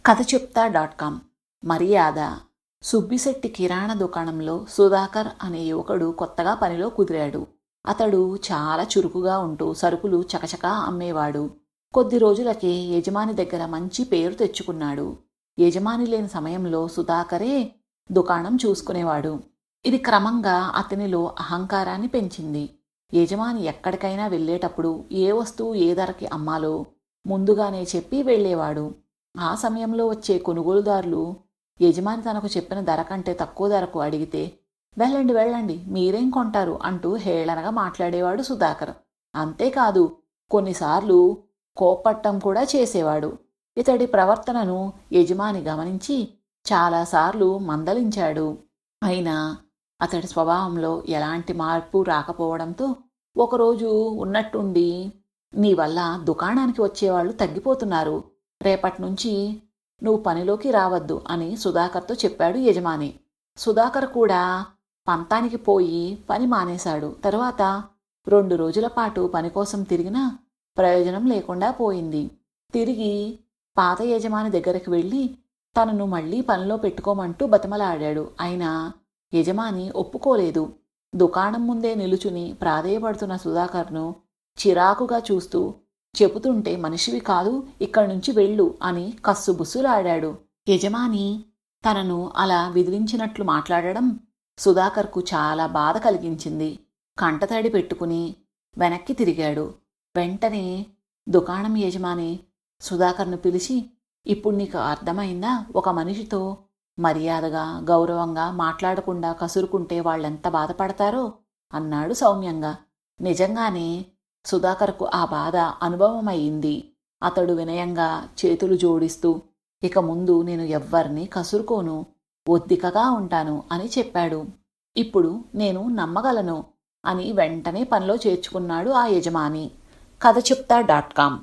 కథ చెప్తా dot com మర్యాద సుబ్బిశెట్టి కిరాణా దుకాణంలో సుధాకర్ అనే యువకుడు కొత్తగా పనిలో కుదిరాడు అతడు చాలా చురుకుగా ఉంటూ సరుకులు చకచకా అమ్మేవాడు కొద్ది రోజులకే యజమాని దగ్గర మంచి పేరు తెచ్చుకున్నాడు యజమాని లేని సమయంలో సుధాకరే దుకాణం చూసుకునేవాడు ఇది క్రమంగా అతనిలో అహంకారాన్ని పెంచింది యజమాని ఎక్కడికైనా వెళ్ళేటప్పుడు ఏ వస్తువు ఏ ధరకి అమ్మాలో ముందుగానే చెప్పి వెళ్ళేవాడు ఆ సమయంలో వచ్చే కొనుగోలుదారులు యజమాని తనకు చెప్పిన ధర కంటే తక్కువ ధరకు అడిగితే వెళ్ళండి వెళ్ళండి మీరేం కొంటారు అంటూ హేళనగా మాట్లాడేవాడు సుధాకర్ అంతేకాదు కొన్నిసార్లు కోపట్టం కూడా చేసేవాడు ఇతడి ప్రవర్తనను యజమాని గమనించి చాలాసార్లు మందలించాడు అయినా అతడి స్వభావంలో ఎలాంటి మార్పు రాకపోవడంతో ఒకరోజు ఉన్నట్టుండి నీ వల్ల దుకాణానికి వచ్చేవాళ్ళు తగ్గిపోతున్నారు రేపటి నుంచి నువ్వు పనిలోకి రావద్దు అని సుధాకర్తో చెప్పాడు యజమాని సుధాకర్ కూడా పంతానికి పోయి పని మానేశాడు తరువాత రెండు రోజుల పాటు పని కోసం తిరిగినా ప్రయోజనం లేకుండా పోయింది తిరిగి పాత యజమాని దగ్గరికి వెళ్ళి తనను మళ్లీ పనిలో పెట్టుకోమంటూ బతిమలాడాడు అయినా యజమాని ఒప్పుకోలేదు దుకాణం ముందే నిలుచుని ప్రాధేయపడుతున్న సుధాకర్ను చిరాకుగా చూస్తూ చెబుతుంటే మనిషివి కాదు ఇక్కడి నుంచి వెళ్ళు అని కస్సుబుస్సులాడాడు యజమాని తనను అలా విదిలించినట్లు మాట్లాడడం సుధాకర్కు చాలా బాధ కలిగించింది కంటతడి పెట్టుకుని వెనక్కి తిరిగాడు వెంటనే దుకాణం యజమాని సుధాకర్ను పిలిచి ఇప్పుడు నీకు అర్థమైందా ఒక మనిషితో మర్యాదగా గౌరవంగా మాట్లాడకుండా కసురుకుంటే వాళ్ళెంత బాధపడతారో అన్నాడు సౌమ్యంగా నిజంగానే సుధాకర్కు ఆ బాధ అనుభవమయ్యింది అతడు వినయంగా చేతులు జోడిస్తూ ఇక ముందు నేను ఎవ్వరిని కసురుకోను ఒద్దికగా ఉంటాను అని చెప్పాడు ఇప్పుడు నేను నమ్మగలను అని వెంటనే పనిలో చేర్చుకున్నాడు ఆ యజమాని కథ చెప్తా డాట్ కామ్